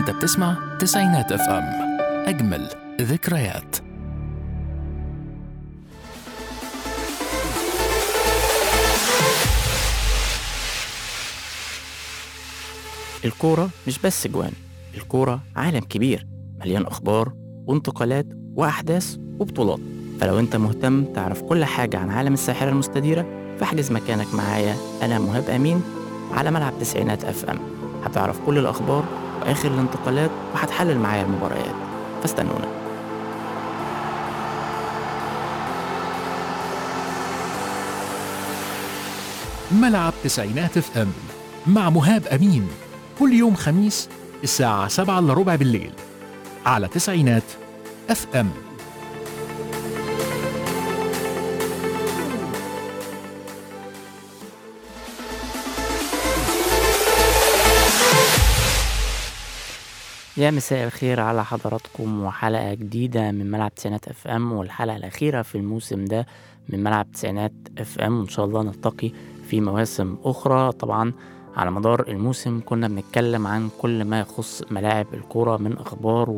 انت بتسمع تسعينات اف ام اجمل ذكريات الكورة مش بس جوان الكورة عالم كبير مليان أخبار وانتقالات وأحداث وبطولات فلو أنت مهتم تعرف كل حاجة عن عالم الساحرة المستديرة فاحجز مكانك معايا أنا مهاب أمين على ملعب تسعينات أف أم هتعرف كل الأخبار وآخر الانتقالات وهتحلل معايا المباريات فاستنونا ملعب تسعينات اف ام مع مهاب امين كل يوم خميس الساعة 7 الا ربع بالليل على تسعينات اف ام يا مساء الخير على حضراتكم وحلقة جديدة من ملعب تسعينات اف ام والحلقة الأخيرة في الموسم ده من ملعب تسعينات اف ام وإن شاء الله نلتقي في مواسم أخرى طبعا على مدار الموسم كنا بنتكلم عن كل ما يخص ملاعب الكرة من أخبار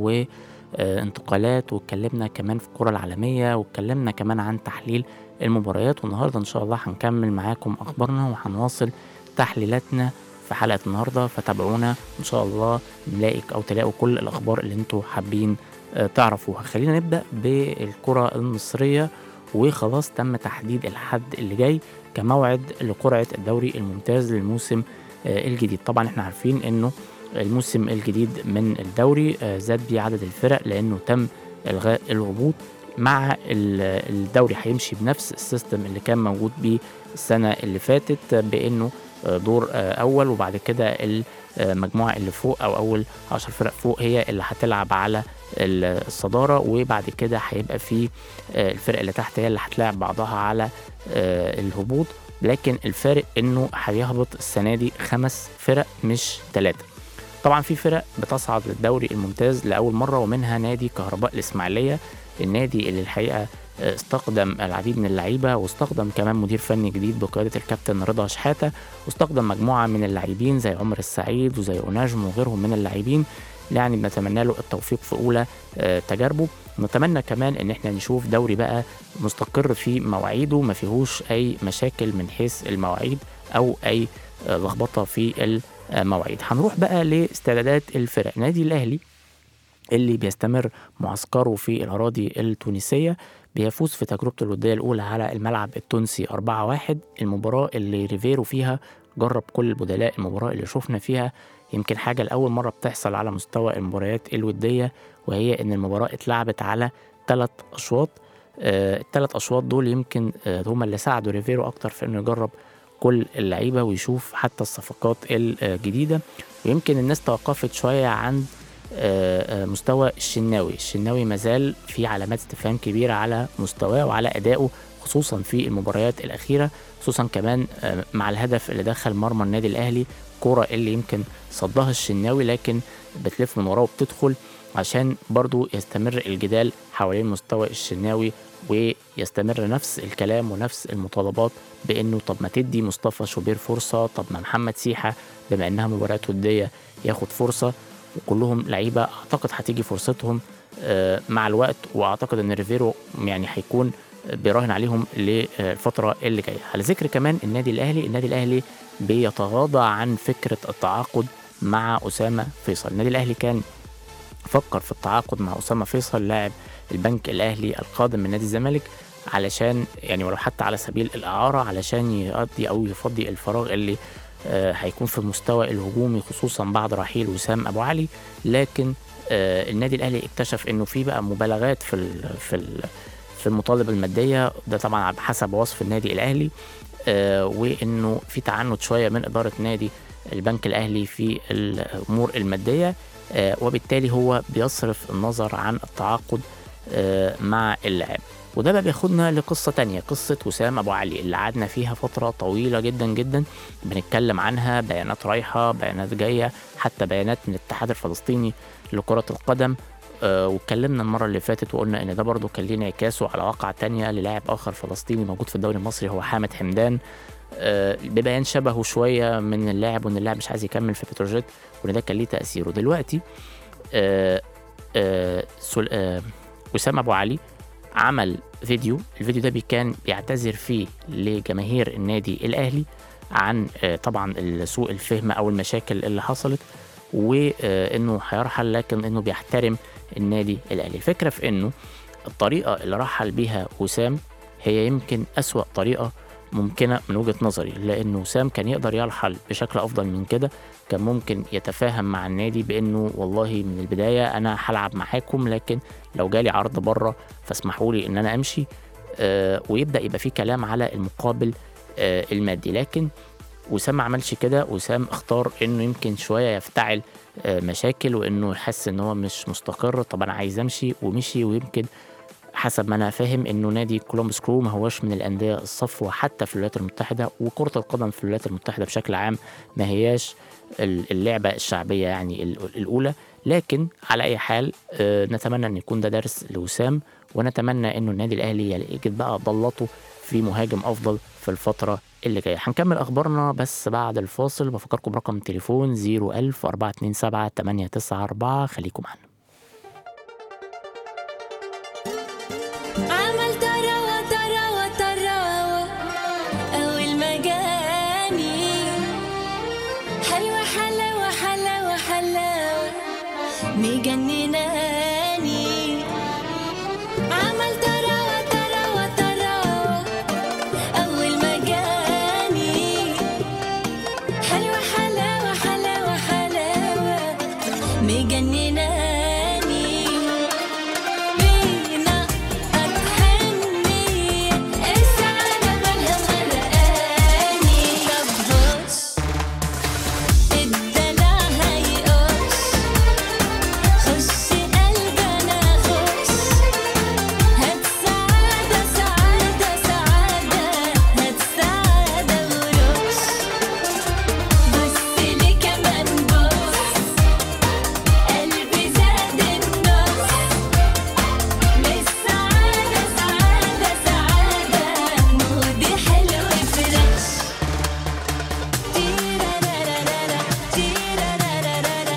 وانتقالات واتكلمنا كمان في الكرة العالمية واتكلمنا كمان عن تحليل المباريات والنهاردة إن شاء الله هنكمل معاكم أخبارنا وهنواصل تحليلاتنا في حلقة النهاردة فتابعونا إن شاء الله نلاقي أو تلاقوا كل الأخبار اللي انتوا حابين آه، تعرفوها خلينا نبدأ بالكرة المصرية وخلاص تم تحديد الحد اللي جاي كموعد لقرعة الدوري الممتاز للموسم آه، الجديد طبعا احنا عارفين انه الموسم الجديد من الدوري آه، زاد بيه عدد الفرق لانه تم الغاء الهبوط مع ال- الدوري هيمشي بنفس السيستم اللي كان موجود بيه السنة اللي فاتت آه، بانه آه، دور آه، اول وبعد كده المجموعة اللي فوق او اول عشر فرق فوق هي اللي هتلعب على ال- الصدارة وبعد كده هيبقى في آه، الفرق اللي تحت هي اللي هتلاعب بعضها على آه، الهبوط لكن الفارق انه هيهبط السنه دي خمس فرق مش ثلاثه طبعا في فرق بتصعد للدوري الممتاز لاول مره ومنها نادي كهرباء الاسماعيليه النادي اللي الحقيقه آه، استخدم العديد من اللعيبه واستخدم كمان مدير فني جديد بقياده الكابتن رضا شحاته واستخدم مجموعه من اللاعبين زي عمر السعيد وزي اوناجم وغيرهم من اللاعبين يعني بنتمنى له التوفيق في اولى آه، تجاربه نتمنى كمان ان احنا نشوف دوري بقى مستقر في مواعيده ما فيهوش اي مشاكل من حيث المواعيد او اي آه، لخبطه في المواعيد هنروح بقى لاستعدادات الفرق نادي الاهلي اللي بيستمر معسكره في الاراضي التونسيه بيفوز في تجربته الوديه الاولى على الملعب التونسي 4-1 المباراه اللي ريفيرو فيها جرب كل البدلاء المباراه اللي شفنا فيها يمكن حاجه لاول مره بتحصل على مستوى المباريات الوديه وهي ان المباراه اتلعبت على ثلاث اشواط آه، الثلاث اشواط دول يمكن آه، هم اللي ساعدوا ريفيرو اكتر في انه يجرب كل اللعيبه ويشوف حتى الصفقات الجديده ويمكن الناس توقفت شويه عن آه، آه، مستوى الشناوي الشناوي مازال في علامات استفهام كبيره على مستواه وعلى ادائه خصوصا في المباريات الاخيره خصوصا كمان آه، مع الهدف اللي دخل مرمى النادي الاهلي كرة اللي يمكن صدها الشناوي لكن بتلف من وراه وبتدخل عشان برضو يستمر الجدال حوالين مستوى الشناوي ويستمر نفس الكلام ونفس المطالبات بانه طب ما تدي مصطفى شوبير فرصه طب ما محمد سيحه بما انها مباريات وديه ياخد فرصه وكلهم لعيبه اعتقد هتيجي فرصتهم آه، مع الوقت واعتقد ان ريفيرو يعني هيكون بيراهن عليهم للفتره اللي جايه على ذكر كمان النادي الاهلي النادي الاهلي بيتغاضى عن فكره التعاقد مع اسامه فيصل النادي الاهلي كان فكر في التعاقد مع اسامه فيصل لاعب البنك الاهلي القادم من نادي الزمالك علشان يعني ولو حتى على سبيل الاعاره علشان يقضي او يفضي الفراغ اللي آه، هيكون في المستوى الهجومي خصوصا بعد رحيل وسام ابو علي لكن آه، النادي الاهلي اكتشف انه في بقى مبالغات في ال في ال في المطالب الماديه ده طبعا بحسب وصف النادي الاهلي آه، وانه في تعنت شويه من اداره نادي البنك الاهلي في الامور الماديه آه، وبالتالي هو بيصرف النظر عن التعاقد آه، مع اللاعب وده بقى بياخدنا لقصة تانية قصة وسام أبو علي اللي قعدنا فيها فترة طويلة جدا جدا بنتكلم عنها بيانات رايحة بيانات جاية حتى بيانات من الاتحاد الفلسطيني لكرة القدم آه، واتكلمنا المرة اللي فاتت وقلنا إن ده برضه كان ليه انعكاسه على واقع تانية للاعب آخر فلسطيني موجود في الدوري المصري هو حامد حمدان آه، ببيان شبهه شوية من اللاعب وإن اللاعب مش عايز يكمل في بتروجيت وإن ده كان ليه تأثيره دلوقتي آه، آه، سل- آه، وسام ابو علي عمل فيديو الفيديو ده بي- كان بيعتذر فيه لجماهير النادي الاهلي عن آه، طبعا سوء الفهم او المشاكل اللي حصلت وانه هيرحل لكن انه بيحترم النادي الاهلي الفكره في انه الطريقه اللي رحل بيها وسام هي يمكن اسوا طريقه ممكنه من وجهه نظري لانه وسام كان يقدر يرحل بشكل افضل من كده كان ممكن يتفاهم مع النادي بانه والله من البدايه انا هلعب معاكم لكن لو جالي عرض بره فاسمحوا لي ان انا امشي آه ويبدا يبقى في كلام على المقابل آه المادي لكن وسام ما عملش كده وسام اختار انه يمكن شويه يفتعل آه مشاكل وانه يحس ان هو مش مستقر طب انا عايز امشي ومشي ويمكن حسب ما انا فاهم انه نادي كولومبس كرو ما هوش من الانديه الصفوه حتى في الولايات المتحده وكره القدم في الولايات المتحده بشكل عام ما هياش ال- اللعبه الشعبيه يعني ال- الاولى لكن على اي حال آه، نتمنى ان يكون ده درس لوسام ونتمنى انه النادي الاهلي يجد بقى ضلته في مهاجم افضل في الفتره اللي جايه هنكمل اخبارنا بس بعد الفاصل بفكركم برقم تليفون 01000 427 894 خليكم معانا عمل تراوة تراوة تراوة أول ما جاني حلوة حلاوة حلاوة حلاوة مجنناني عمل تراوة تراوة تراوة أول ما جاني حلوة حلاوة حلاوة حلاوة مجنناني بينا أتهني السعادة مالها مغرقاني طب بص الدلع هيقص خش قلبنا خش هات سعادة سعادة سعادة هات سعادة ورش بص لي كمان بص قلبي زاد النص مش سعادة سعادة سعادة مودي حلو فريش تيرارارارا تيرارارارا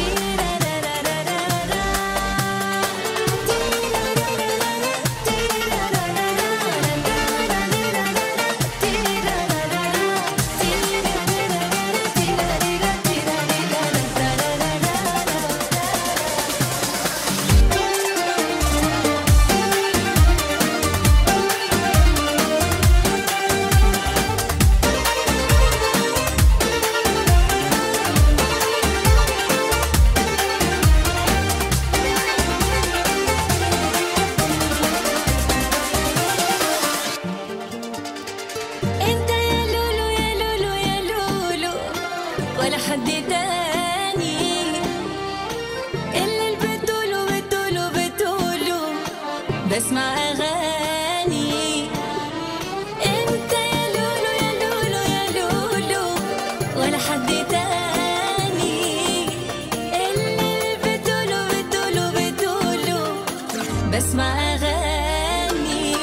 انت يا لولو يا لولو يا لولو ولا حد تاني اللي بتقولوا بتقولوا بتقولوا بسمع اغاني انت يا لولو يا لولو يا لولو ولا حد تاني اللي بتقولوا بتقولوا بتقولوا بسمع اغاني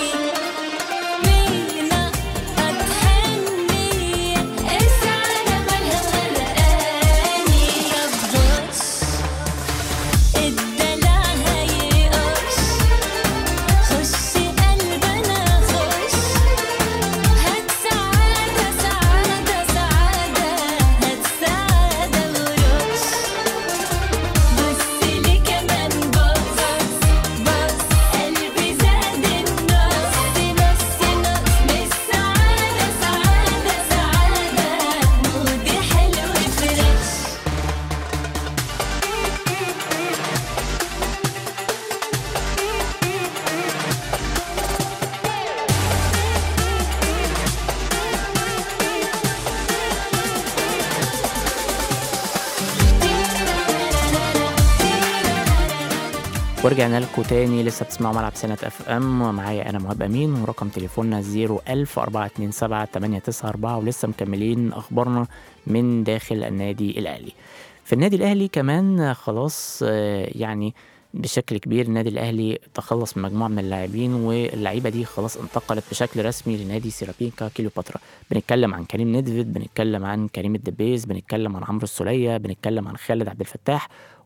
بينا أتهني السعادة مالها مغرقاني طب بص الدلع هيقص خش قلبنا خش هات سعادة سعادة سعادة هات سعادة ورش بص لي كمان بص بص قلبي زاد النص نص نص مش سعادة سعادة سعادة مودي حلو فريش ورجعنا لكم تاني لسه بتسمعوا ملعب سنة اف ام ومعايا انا مهاب امين ورقم تليفوننا 01000 427 894 ولسه مكملين اخبارنا من داخل النادي الاهلي. في النادي الاهلي كمان خلاص آه، يعني بشكل كبير النادي الاهلي تخلص من مجموعه من اللاعبين واللعيبه دي خلاص انتقلت بشكل رسمي لنادي سيرابينكا كيلوباترا بنتكلم عن كريم ندفد بنتكلم عن كريم الدبيز بنتكلم عن عمرو السوليه بنتكلم عن خالد عبد الفتاح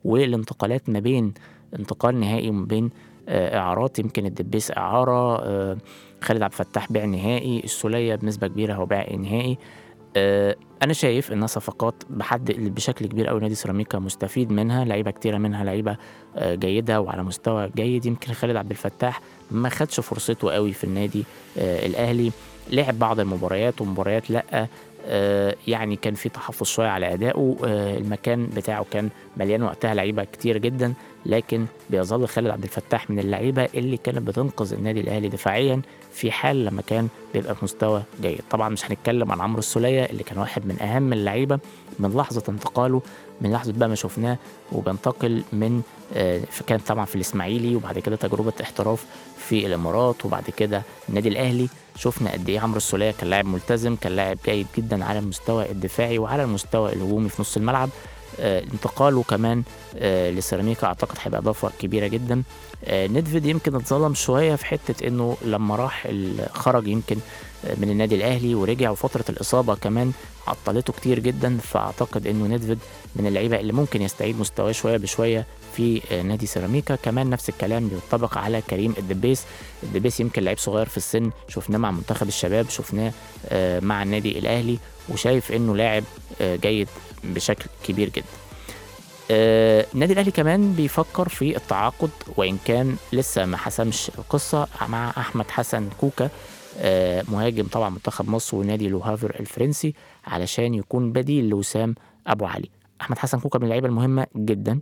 والانتقالات ما بين انتقال نهائي وما بين آه، اعارات يمكن الدبيس اعاره آه، خالد عبد الفتاح بيع نهائي السوليه بنسبه كبيره هو بيع نهائي آه، انا شايف انها صفقات بحد بشكل كبير قوي نادي سيراميكا مستفيد منها لعيبه كتيره منها لعيبه آه، جيده وعلى مستوى جيد يمكن خالد عبد الفتاح ما خدش فرصته قوي في النادي آه، الاهلي لعب بعض المباريات ومباريات لا آه، يعني كان في تحفظ شويه على ادائه آه، المكان بتاعه كان مليان وقتها لعيبه كتير جدا لكن بيظل خالد عبد الفتاح من اللعيبه اللي كانت بتنقذ النادي الاهلي دفاعيا في حال لما كان بيبقى في مستوى جيد طبعا مش هنتكلم عن عمرو السوليه اللي كان واحد من اهم اللعيبه من لحظه انتقاله من لحظه بقى ما شفناه وبينتقل من آه، كان طبعا في الاسماعيلي وبعد كده تجربه احتراف في الامارات وبعد كده النادي الاهلي شفنا قد ايه عمرو السوليه كان لاعب ملتزم كان لاعب جيد جدا على المستوى الدفاعي وعلى المستوى الهجومي في نص الملعب آه، انتقاله كمان آه، لسيراميكا اعتقد هيبقى اضافه كبيره جدا آه، ندفيد يمكن اتظلم شويه في حته انه لما راح ال- خرج يمكن آه، من النادي الاهلي ورجع وفتره الاصابه كمان عطلته كتير جدا فاعتقد انه ندفيد من اللعيبه اللي ممكن يستعيد مستواه شويه بشويه في آه، نادي سيراميكا كمان نفس الكلام بينطبق على كريم الدبيس الدبيس يمكن لعيب صغير في السن شفناه مع منتخب الشباب شفناه آه، مع النادي الاهلي وشايف انه لاعب آه، جيد بشكل كبير جدا آه، النادي الاهلي كمان بيفكر في التعاقد وان كان لسه ما حسمش القصه مع احمد حسن كوكا آه، مهاجم طبعا منتخب مصر ونادي لوهافر الفرنسي علشان يكون بديل لوسام ابو علي احمد حسن كوكا من اللعيبه المهمه جدا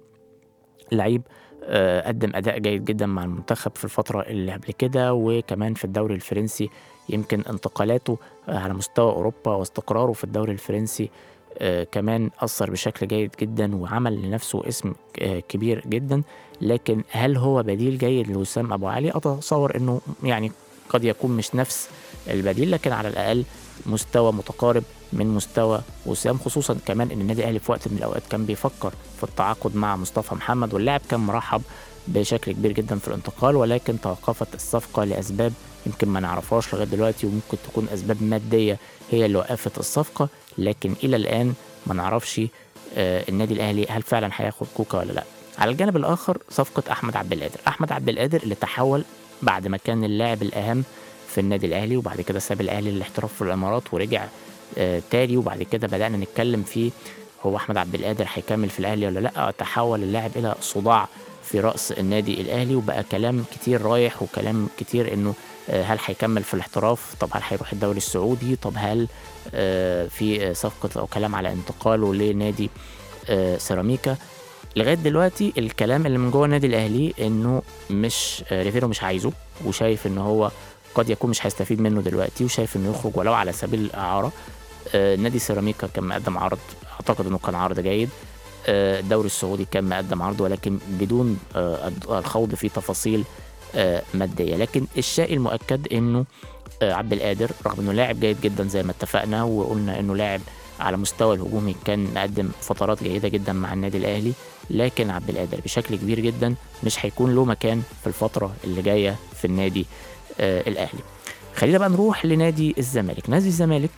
لعيب آه، قدم اداء جيد جدا مع المنتخب في الفتره اللي قبل كده وكمان في الدوري الفرنسي يمكن انتقالاته آه، على مستوى اوروبا واستقراره في الدوري الفرنسي آه، كمان اثر بشكل جيد جدا وعمل لنفسه اسم آه، كبير جدا لكن هل هو بديل جيد لوسام ابو علي اتصور انه يعني قد يكون مش نفس البديل لكن على الاقل مستوى متقارب من مستوى وسام خصوصا كمان ان النادي الاهلي في وقت من الاوقات كان بيفكر في التعاقد مع مصطفى محمد واللاعب كان مرحب بشكل كبير جدا في الانتقال ولكن توقفت الصفقه لاسباب يمكن ما نعرفهاش لغايه دلوقتي وممكن تكون اسباب ماديه هي اللي وقفت الصفقه لكن الى الان ما نعرفش آه، النادي الاهلي هل فعلا هياخد كوكا ولا لا على الجانب الاخر صفقه احمد عبد القادر احمد عبد القادر اللي تحول بعد ما كان اللاعب الاهم في النادي الاهلي وبعد كده ساب الاهلي للاحتراف في الامارات ورجع آه، تاني وبعد كده بدانا نتكلم فيه هو احمد عبد القادر هيكمل في الاهلي ولا لا تحول اللاعب الى صداع في راس النادي الاهلي وبقى كلام كتير رايح وكلام كتير انه آه، هل هيكمل في الاحتراف طب هل هيروح الدوري السعودي طب هل آه، في آه، صفقه او كلام على انتقاله لنادي آه، سيراميكا لغايه دلوقتي الكلام اللي من جوه النادي الاهلي انه مش آه، ريفيرو مش عايزه وشايف ان هو قد يكون مش هيستفيد منه دلوقتي وشايف انه يخرج ولو على سبيل الاعاره آه، نادي سيراميكا كان مقدم عرض اعتقد انه كان عرض جيد آه، الدوري السعودي كان مقدم عرض ولكن بدون آه، الخوض في تفاصيل آه، ماديه لكن الشيء المؤكد انه آه، عبد القادر رغم انه لاعب جيد جدا زي ما اتفقنا وقلنا انه لاعب على مستوى الهجومي كان مقدم فترات جيده جدا مع النادي الاهلي لكن عبد القادر بشكل كبير جدا مش هيكون له مكان في الفتره اللي جايه في النادي آه الاهلي خلينا بقى نروح لنادي الزمالك نادي الزمالك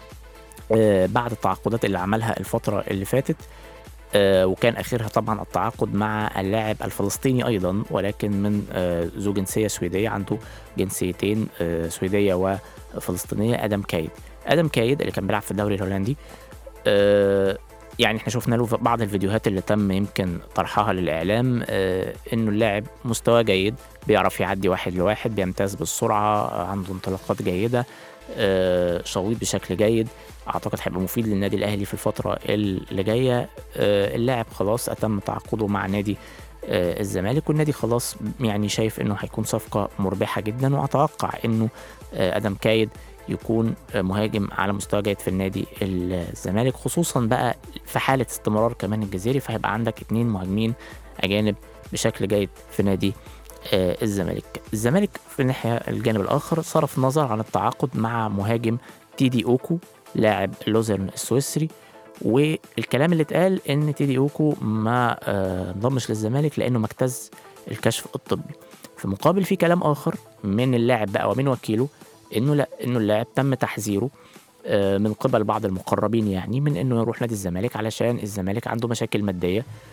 آه بعد التعاقدات اللي عملها الفتره اللي فاتت آه وكان اخرها طبعا التعاقد مع اللاعب الفلسطيني ايضا ولكن من آه ذو جنسيه سويديه عنده جنسيتين آه سويديه وفلسطينيه ادم كايد ادم كايد اللي كان بيلعب في الدوري الهولندي آه يعني احنا شفنا له في بعض الفيديوهات اللي تم يمكن طرحها للاعلام آه انه اللاعب مستوى جيد بيعرف يعدي واحد لواحد بيمتاز بالسرعه آه، عنده انطلاقات جيده آه شويط بشكل جيد اعتقد هيبقى مفيد للنادي الاهلي في الفتره اللي جايه آه اللاعب خلاص اتم تعاقده مع نادي آه الزمالك والنادي خلاص يعني شايف انه هيكون صفقه مربحه جدا واتوقع انه آه ادم كايد يكون آه، مهاجم على مستوى جيد في النادي الزمالك خصوصا بقى في حاله استمرار كمان الجزيري فهيبقى عندك اتنين مهاجمين اجانب بشكل جيد في نادي آه، الزمالك الزمالك في الناحيه الجانب الاخر صرف نظر عن التعاقد مع مهاجم تيدي اوكو لاعب لوزرن السويسري والكلام اللي اتقال ان تيدي اوكو ما آه، انضمش للزمالك لانه ما اجتاز الكشف الطبي في مقابل في كلام اخر من اللاعب بقى ومن وكيله انه لا انه اللاعب تم تحذيره آه، من قبل بعض المقربين يعني من انه يروح نادي الزمالك علشان الزمالك عنده مشاكل ماديه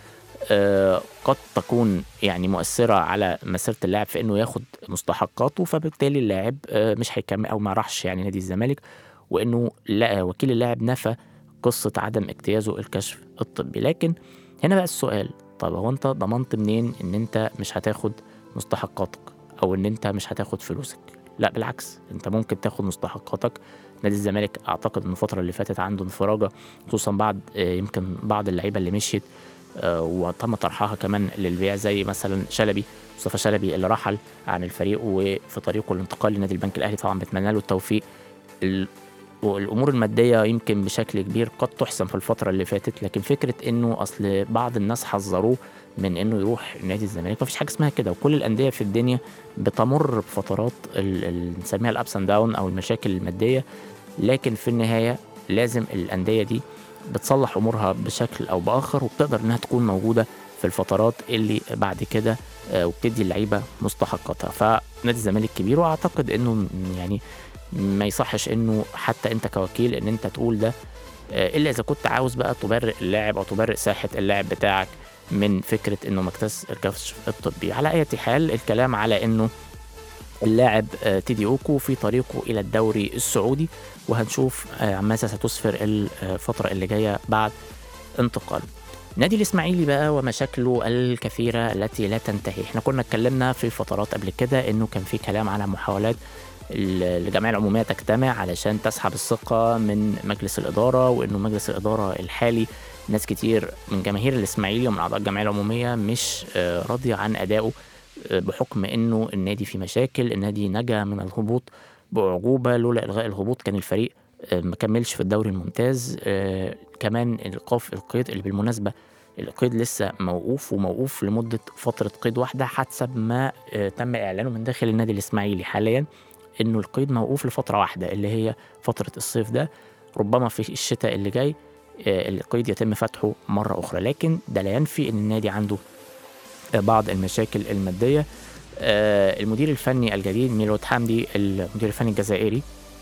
آه، قد تكون يعني مؤثرة على مسيرة اللاعب في انه ياخد مستحقاته فبالتالي اللاعب آه، مش هيكمل او ما راحش يعني نادي الزمالك وانه لا وكيل اللاعب نفى قصة عدم اجتيازه الكشف الطبي لكن هنا بقى السؤال طب هو انت ضمنت منين ان انت مش هتاخد مستحقاتك او ان انت مش هتاخد فلوسك لا بالعكس انت ممكن تاخد مستحقاتك نادي الزمالك اعتقد ان الفتره اللي فاتت عنده انفراجه خصوصا بعد آه، يمكن بعض اللعيبه اللي مشيت آه، وتم طرحها كمان للبيع زي مثلا شلبي مصطفى شلبي اللي رحل عن الفريق وفي طريقه الانتقال لنادي البنك الاهلي طبعا بتمنى له التوفيق ال- والامور الماديه يمكن بشكل كبير قد تحسن في الفتره اللي فاتت لكن فكره انه اصل بعض الناس حذروه من انه يروح نادي الزمالك مفيش حاجه اسمها كده وكل الانديه في الدنيا بتمر بفترات ال- ال- نسميها الابس اند داون او المشاكل الماديه لكن في النهايه لازم الانديه دي بتصلح امورها بشكل او باخر وبتقدر انها تكون موجوده في الفترات اللي بعد كده آه، وبتدي اللعيبه مستحقاتها فنادي الزمالك كبير واعتقد انه م- يعني ما يصحش انه حتى انت كوكيل ان انت تقول ده آه، الا اذا كنت عاوز بقى تبرئ اللاعب او تبرئ ساحه اللاعب بتاعك من فكره انه مكتس الكشف الطبي على اي حال الكلام على انه اللاعب آه، تيدي اوكو في طريقه الى الدوري السعودي وهنشوف آه، ماذا ستسفر الفتره اللي جايه بعد انتقاله نادي الاسماعيلي بقى ومشاكله الكثيره التي لا تنتهي احنا كنا اتكلمنا في فترات قبل كده انه كان في كلام على محاولات ال- الجمعيه العموميه تجتمع علشان تسحب الثقه من مجلس الاداره وانه مجلس الاداره الحالي ناس كتير من جماهير الاسماعيلي ومن اعضاء الجمعيه العموميه مش آه، راضيه عن ادائه آه، بحكم انه النادي في مشاكل النادي نجا من الهبوط باعجوبه لولا الغاء الهبوط كان الفريق آه، ما كملش في الدوري الممتاز آه، كمان ايقاف القيد اللي بالمناسبه القيد لسه موقوف وموقوف لمده فتره قيد واحده حسب ما آه، تم اعلانه من داخل النادي الاسماعيلي حاليا انه القيد موقوف لفتره واحده اللي هي فتره الصيف ده ربما في الشتاء اللي جاي آه، القيد يتم فتحه مره اخرى لكن ده لا ينفي ان النادي عنده آه، بعض المشاكل الماديه آه، المدير الفني الجديد ميلوت حمدي المدير الفني الجزائري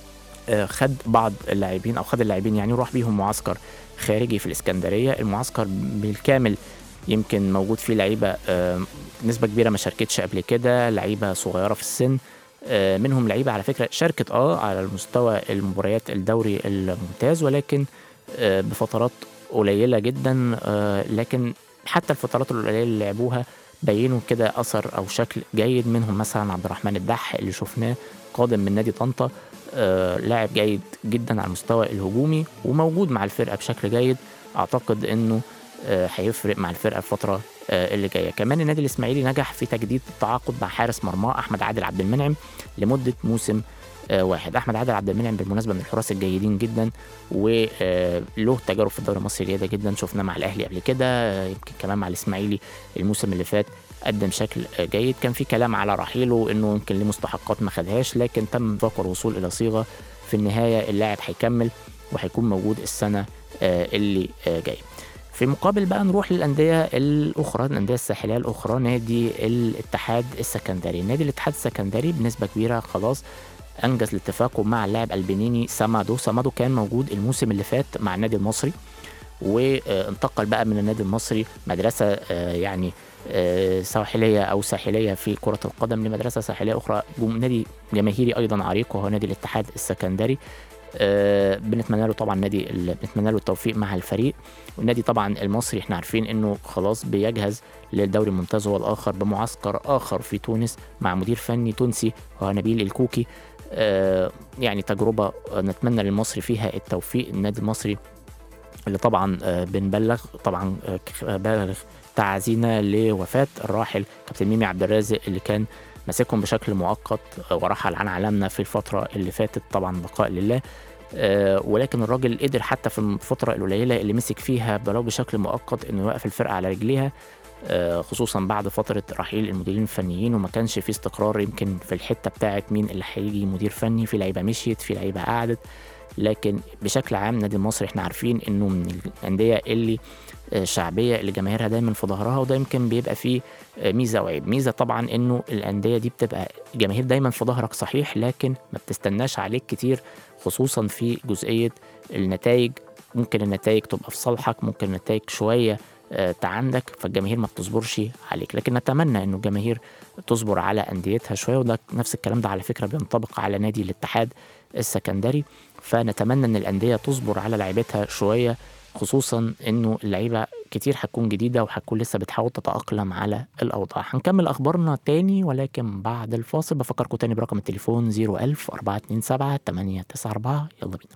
آه، خد بعض اللاعبين او خد اللاعبين يعني وراح بيهم معسكر خارجي في الاسكندريه المعسكر بالكامل يمكن موجود فيه لعيبه آه، نسبه كبيره ما شاركتش قبل كده لعيبه صغيره في السن آه، منهم لعيبه على فكره شاركت اه على المستوى المباريات الدوري الممتاز ولكن آه، بفترات قليله جدا آه، لكن حتى الفترات القليله اللي لعبوها بينوا كده اثر او شكل جيد منهم مثلا عبد الرحمن الدح اللي شفناه قادم من نادي طنطا آه، لاعب جيد جدا على المستوى الهجومي وموجود مع الفرقه بشكل جيد اعتقد انه آه، هيفرق مع الفرقه الفتره آه، اللي جايه كمان النادي الاسماعيلي نجح في تجديد التعاقد مع حارس مرماه احمد عادل عبد المنعم لمده موسم آه، واحد احمد عادل عبد المنعم بالمناسبه من الحراس الجيدين جدا وله تجارب في الدوري المصري جيده جدا شفناه مع الاهلي قبل كده آه، يمكن كمان مع الاسماعيلي الموسم اللي فات قدم شكل آه، جيد كان في كلام على رحيله انه يمكن ليه مستحقات ما خدهاش لكن تم ذكر الوصول الى صيغه في النهايه اللاعب هيكمل وهيكون موجود السنه آه، اللي آه، جايه في مقابل بقى نروح للانديه الاخرى الانديه الساحليه الاخرى نادي الاتحاد السكندري نادي الاتحاد السكندري بنسبه كبيره خلاص انجز اتفاقه مع اللاعب البنيني سامادو سامادو كان موجود الموسم اللي فات مع النادي المصري وانتقل بقى من النادي المصري مدرسه آه، يعني آه، ساحليه او ساحليه في كره القدم لمدرسه ساحليه اخرى جم- نادي جماهيري ايضا عريق وهو نادي الاتحاد السكندري آه، بنتمنى له طبعا نادي ال- بنتمنى له التوفيق مع الفريق والنادي طبعا المصري احنا عارفين انه خلاص بيجهز للدوري الممتاز هو الاخر بمعسكر اخر في تونس مع مدير فني تونسي هو نبيل الكوكي آه، يعني تجربه آه، نتمنى للمصري فيها التوفيق النادي المصري اللي طبعا آه، بنبلغ طبعا آه، ك- آه، بالغ تعازينا لوفاه الراحل كابتن ميمي عبد الرازق اللي كان ماسكهم بشكل مؤقت آه، ورحل عن عالمنا في الفتره اللي فاتت طبعا بقاء لله آه، ولكن الراجل قدر حتى في الفتره القليله اللي مسك فيها ولو بشكل مؤقت انه يوقف الفرقه على رجليها آه، خصوصا بعد فتره رحيل المديرين الفنيين وما كانش في استقرار يمكن في الحته بتاعه مين اللي هيجي مدير فني في لعيبه مشيت في لعيبه قعدت لكن بشكل عام نادي المصري احنا عارفين انه من الانديه اللي آه، شعبيه اللي جماهيرها دايما في ظهرها وده يمكن بيبقى فيه آه، ميزه وعيب ميزه طبعا انه الانديه دي بتبقى جماهير دايما في ظهرك صحيح لكن ما بتستناش عليك كتير خصوصا في جزئيه النتائج ممكن النتائج تبقى في صالحك ممكن النتائج شويه آه، عندك فالجماهير ما بتصبرش عليك لكن نتمنى انه الجماهير تصبر على انديتها شويه وده نفس الكلام ده على فكره بينطبق على نادي الاتحاد السكندري فنتمنى ان الانديه تصبر على لعيبتها شويه خصوصا انه اللعيبه كتير هتكون جديده وهتكون لسه بتحاول تتاقلم على الاوضاع هنكمل اخبارنا تاني ولكن بعد الفاصل بفكركم تاني برقم التليفون 01000 427 894 يلا بينا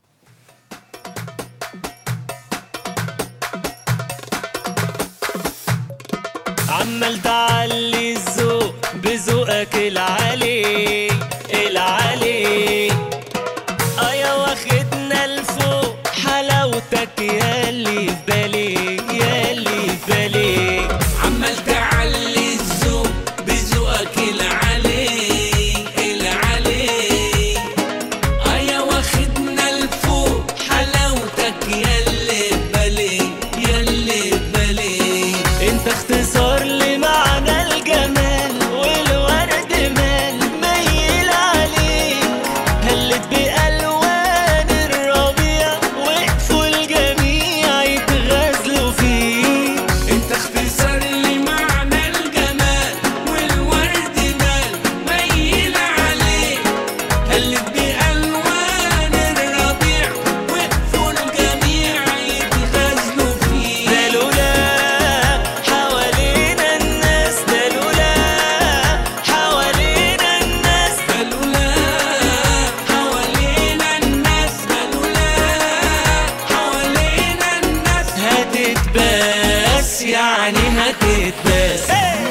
عمال تعلي الذوق بذوقك العالي العالي ايا واخدنا لفوق حلاوتك ياللي في بالي ياللي في بالي عمال تعلي الذوق بذوقك العلي العلي ايا واخدنا لفوق حلاوتك ياللي بالي ياللي بالي انت اختصار لمعنى الجمال والورد مال ميل عليك هلت بألوان الربيع وقفوا الجميع يتغزلوا فيك انت اختصار لمعنى الجمال والورد مال ميل عليك قلت بألوان الربيع وقفوا الجميع يتغزلوا فيه ده لولا حوالينا الناس ده لولا حوالينا الناس بلولا حوالينا الناس بلولا حوالينا الناس هتتباس يعني هتتباس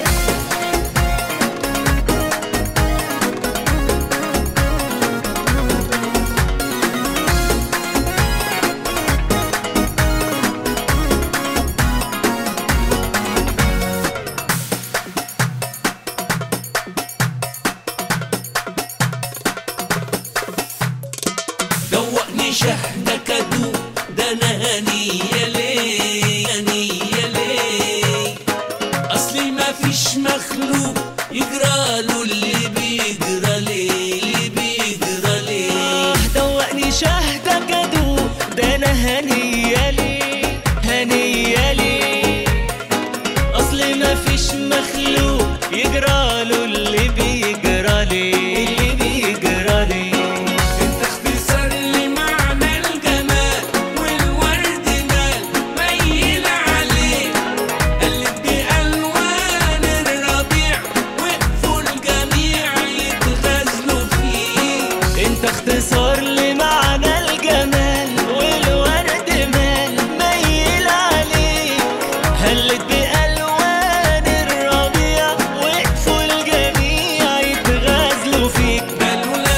دوقني شهدك ادوق ده انا هنية ليه هنية ليه اصلي ما فيش مخلوق يجرى له اللي بيجرى ليه اللي بيجرى ليه دوقني شهدك ادوق ده انا هنية لي هنية لي اصل ما فيش مخلوق يجرى له اللي بيجرى لي اللي بيجرى لي انت اختصار لمعنى الجمال والورد مال ميل عليك قلت بألوان الربيع وقفوا الجميع يتغزلوا فيه انت اختصار لمعنى الجمال والورد مال ميل عليك هلت بألوان الربيع وقفوا الجميع يتغزلوا فيك بلولا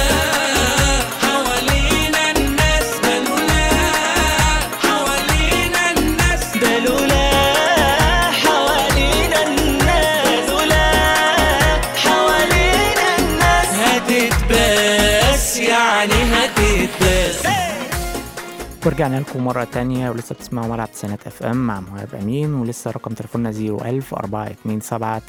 حوالينا الناس بلولا حوالينا الناس ده لولا حوالينا الناس لولا حوالينا الناس هتتباس يعني هتتباس ورجعنا لكم مرة تانية ولسه بتسمعوا ملعب تسعينات اف ام مع مهاب امين ولسه رقم تليفوننا 01000 427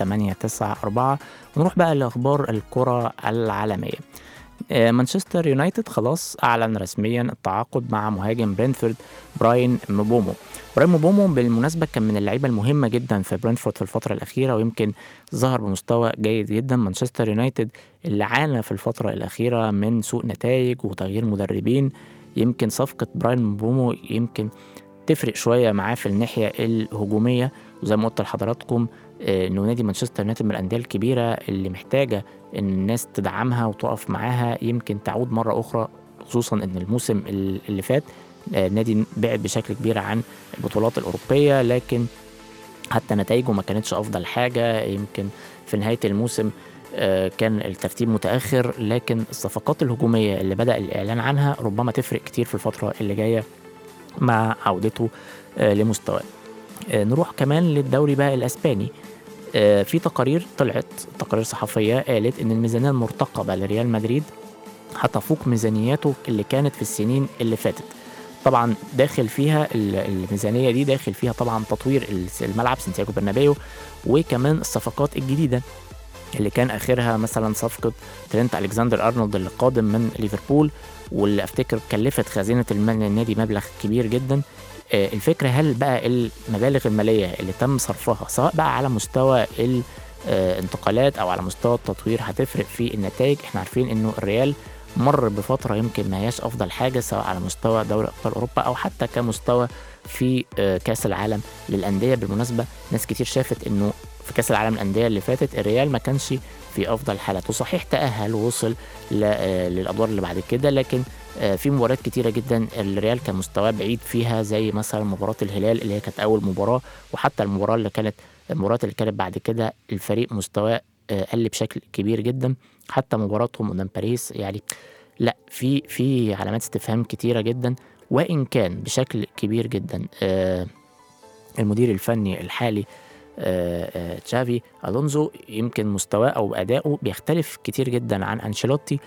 894 ونروح بقى لاخبار الكرة العالمية آه، مانشستر يونايتد خلاص اعلن رسميا التعاقد مع مهاجم برينفورد براين مبومو براين مبومو بالمناسبة كان من اللعيبة المهمة جدا في برينفورد في الفترة الأخيرة ويمكن ظهر بمستوى جيد جدا مانشستر يونايتد اللي عانى في الفترة الأخيرة من سوء نتائج وتغيير مدربين يمكن صفقة براين مبومو يمكن تفرق شوية معاه في الناحية الهجومية وزي ما قلت لحضراتكم آه، انه نادي مانشستر يونايتد من الانديه الكبيره اللي محتاجه ان الناس تدعمها وتقف معاها يمكن تعود مره اخرى خصوصا ان الموسم ال- اللي فات آه، النادي بعد بشكل كبير عن البطولات الاوروبيه لكن حتى نتائجه ما كانتش افضل حاجه يمكن في نهايه الموسم آه، كان الترتيب متاخر لكن الصفقات الهجوميه اللي بدا الاعلان عنها ربما تفرق كتير في الفتره اللي جايه مع عودته آه، لمستواه آه، نروح كمان للدوري بقى الاسباني آه، في تقارير طلعت تقارير صحفيه قالت ان الميزانيه المرتقبه لريال مدريد هتفوق ميزانياته اللي كانت في السنين اللي فاتت طبعا داخل فيها ال- الميزانيه دي داخل فيها طبعا تطوير الس- الملعب سانتياغو برنابيو وكمان الصفقات الجديده اللي كان اخرها مثلا صفقه ترينت الكسندر ارنولد اللي قادم من ليفربول واللي افتكر كلفت خزينه الم- النادي مبلغ كبير جدا آه، الفكره هل بقى المبالغ الماليه اللي تم صرفها سواء بقى على مستوى الانتقالات او على مستوى التطوير هتفرق في النتائج احنا عارفين انه الريال مر بفتره يمكن ما هياش افضل حاجه سواء على مستوى دوري ابطال اوروبا او حتى كمستوى في آه، كاس العالم للانديه بالمناسبه ناس كتير شافت انه في كاس العالم للانديه اللي فاتت الريال ما كانش في افضل حالاته صحيح تاهل ووصل ل- آه، للادوار اللي بعد كده لكن آه، في مباريات كتيره جدا الريال كان مستواه بعيد فيها زي مثلا مباراه الهلال اللي هي كانت اول مباراه وحتى المباراه اللي كانت المباريات اللي كانت بعد كده الفريق مستواه آه، قل بشكل كبير جدا حتى مباراتهم قدام باريس يعني لا في في علامات استفهام كتيره جدا وان كان بشكل كبير جدا آه، المدير الفني الحالي آه، آه، تشافي الونزو يمكن مستواه او اداؤه بيختلف كتير جدا عن انشيلوتي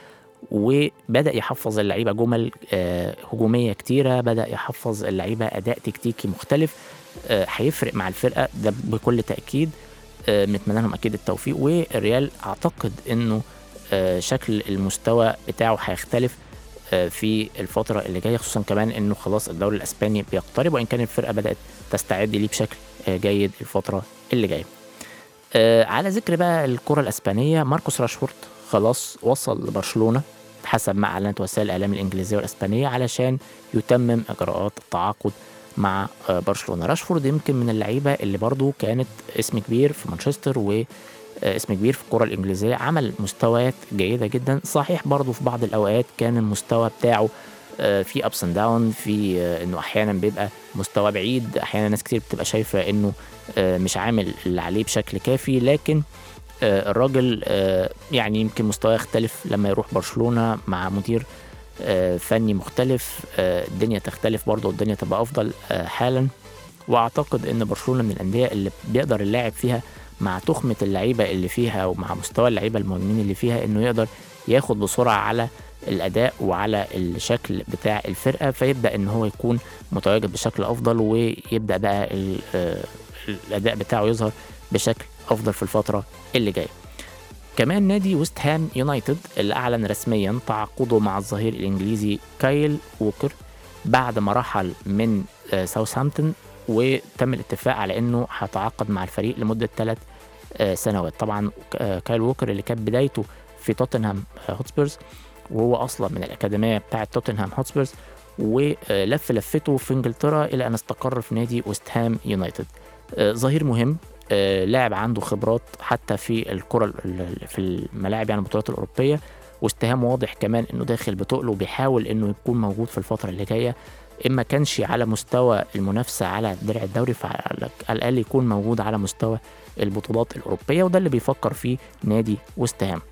وبدا يحفظ اللعيبه جمل آه، هجوميه كتيره بدا يحفظ اللعيبه اداء تكتيكي مختلف آه، هيفرق مع الفرقه ده بكل تاكيد آه، بنتمنى لهم اكيد التوفيق والريال اعتقد انه آه، شكل المستوى بتاعه هيختلف آه، في الفترة اللي جاية خصوصا كمان انه خلاص الدوري الاسباني بيقترب وان كان الفرقة بدأت تستعد ليه بشكل آه، جيد الفترة اللي جاية. آه، على ذكر بقى الكرة الاسبانية ماركوس راشفورد خلاص وصل لبرشلونة حسب ما اعلنت وسائل الاعلام الانجليزية والاسبانية علشان يتمم اجراءات التعاقد مع آه، برشلونة راشفورد يمكن من اللعيبة اللي برضو كانت اسم كبير في مانشستر و آه، اسم كبير في الكرة الإنجليزية عمل مستويات جيدة جدا صحيح برضو في بعض الأوقات كان المستوى بتاعه آه، في ابس اند داون في آه، انه احيانا بيبقى مستوى بعيد احيانا ناس كتير بتبقى شايفه انه آه، مش عامل اللي عليه بشكل كافي لكن آه، الراجل آه، يعني يمكن مستواه يختلف لما يروح برشلونه مع مدير آه، فني مختلف آه، الدنيا تختلف برضه والدنيا تبقى افضل آه، حالا واعتقد ان برشلونه من الانديه اللي بيقدر اللاعب فيها مع تخمه اللعيبه اللي فيها ومع مستوى اللعيبه المهمين اللي فيها انه يقدر ياخد بسرعه على الاداء وعلى الشكل بتاع الفرقه فيبدا ان هو يكون متواجد بشكل افضل ويبدا بقى ال- آه، الاداء بتاعه يظهر بشكل افضل في الفتره اللي جايه كمان نادي ويست هام يونايتد اللي اعلن رسميا تعاقده مع الظهير الانجليزي كايل ووكر بعد ما رحل من آه، ساوثهامبتون وتم الاتفاق على انه هيتعاقد مع الفريق لمده ثلاث سنوات طبعا آه، كايل ووكر اللي كانت بدايته في توتنهام آه، هوتسبيرز وهو اصلا من الاكاديميه بتاعه توتنهام هوتسبيرز ولف لفته في انجلترا الى ان استقر في نادي ويست هام يونايتد آه، ظهير مهم آه، لاعب عنده خبرات حتى في الكره ال- ال- في الملاعب يعني البطولات الاوروبيه واستهام واضح كمان انه داخل بتقله وبيحاول انه يكون موجود في الفتره اللي جايه اما كانش على مستوى المنافسه على درع الدوري فعلى الاقل يكون موجود على مستوى البطولات الاوروبيه وده اللي بيفكر فيه نادي ويست هام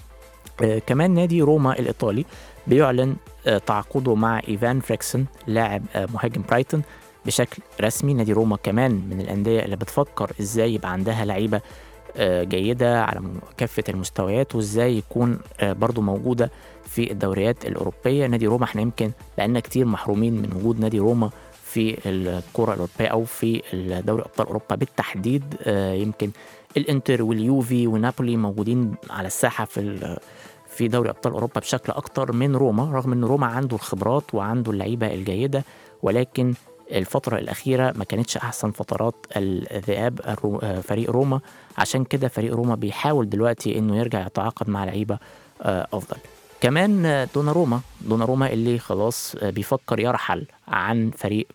آه، كمان نادي روما الايطالي بيعلن آه، تعاقده مع ايفان فريكسون لاعب آه، مهاجم برايتون بشكل رسمي نادي روما كمان من الانديه اللي بتفكر ازاي يبقى عندها لعيبه آه، جيده على م- كافه المستويات وازاي يكون آه، برضو موجوده في الدوريات الاوروبيه نادي روما احنا يمكن بقالنا كتير محرومين من وجود نادي روما في الكره الاوروبيه او في دوري ابطال اوروبا بالتحديد آه، يمكن الانتر واليوفي ونابولي موجودين على الساحه في ال- في دوري ابطال اوروبا بشكل اكتر من روما رغم ان روما عنده الخبرات وعنده اللعيبه الجيده ولكن الفترة الأخيرة ما كانتش أحسن فترات الذئاب الرو- آه، فريق روما عشان كده فريق روما بيحاول دلوقتي إنه يرجع يتعاقد مع لعيبة آه، أفضل كمان آه، دوناروما دوناروما اللي خلاص آه، بيفكر يرحل عن فريق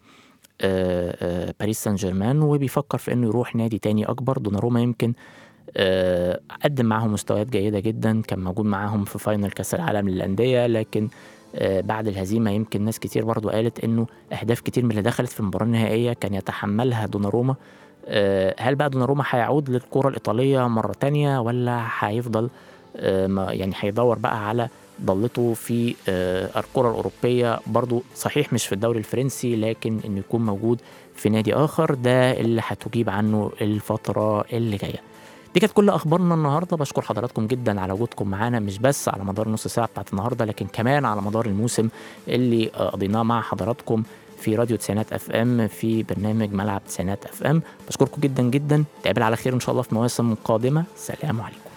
آه، آه، باريس سان جيرمان وبيفكر في انه يروح نادي تاني اكبر دوناروما يمكن آه، قدم معاهم مستويات جيده جدا كان موجود معاهم في فاينل كاس العالم للانديه لكن آه، بعد الهزيمه يمكن ناس كتير برضو قالت انه اهداف كتير من اللي دخلت في المباراه النهائيه كان يتحملها دوناروما آه، هل بقى دوناروما هيعود للكره الايطاليه مره تانية ولا هيفضل آه، ما- يعني هيدور بقى على ضلته في آه، الكرة الأوروبية برضو صحيح مش في الدوري الفرنسي لكن إنه يكون موجود في نادي آخر ده اللي هتجيب عنه الفترة اللي جاية دي كانت كل أخبارنا النهاردة بشكر حضراتكم جدا على وجودكم معانا مش بس على مدار نص ساعة بتاعت النهاردة لكن كمان على مدار الموسم اللي آه، قضيناه مع حضراتكم في راديو تسعينات اف ام في برنامج ملعب تسعينات اف ام بشكركم جدا جدا نتقابل على خير ان شاء الله في مواسم قادمه سلام عليكم